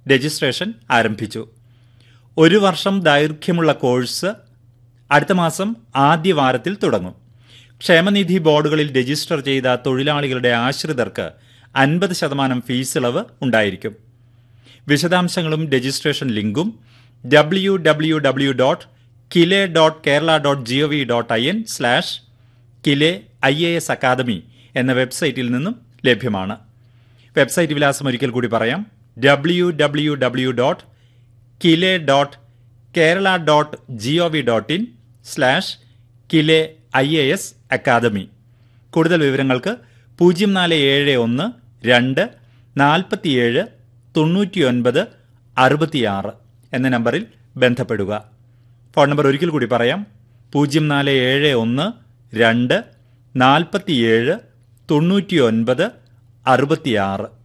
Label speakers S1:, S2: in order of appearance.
S1: registration ആരംഭിച്ചു ഒരു വർഷം ദൈർഘ്യമുള്ള കോഴ്സ് അടുത്ത മാസം ആദ്യ വാരത്തിൽ തുടങ്ങും ക്ഷേമനിധി ബോർഡുകളിൽ രജിസ്റ്റർ ചെയ്ത തൊഴിലാളികളുടെ ആശ്രിതർക്ക് അൻപത് ശതമാനം ഫീസ് ഇളവ് ഉണ്ടായിരിക്കും വിശദാംശങ്ങളും രജിസ്ട്രേഷൻ ലിങ്കും W W W dot KILE dot Kerala dot G O V dot I N slash KILE I A S academy എന്ന വെബ്സൈറ്റിൽ നിന്നും ലഭ്യമാണ് വെബ്സൈറ്റ് വിലാസം ഒരിക്കൽ കൂടി പറയാം W W W dot KILE dot Kerala dot G O V dot in slash KILE I A S academy കൂടുതൽ വിവരങ്ങൾക്ക് പൂജ്യം നാല് ഏഴ് ഒന്ന് രണ്ട് നാൽപ്പത്തിയേഴ് തൊണ്ണൂറ്റിയൊൻപത് അറുപത്തിയാറ് എന്ന നമ്പറിൽ ബന്ധപ്പെടുക ഫോൺ നമ്പർ ഒരിക്കൽ കൂടി പറയാം പൂജ്യം നാല് ഏഴ് ഒന്ന് രണ്ട് നാൽപ്പത്തിയേഴ് തൊണ്ണൂറ്റിയൊൻപത് അറുപത്തിയാറ്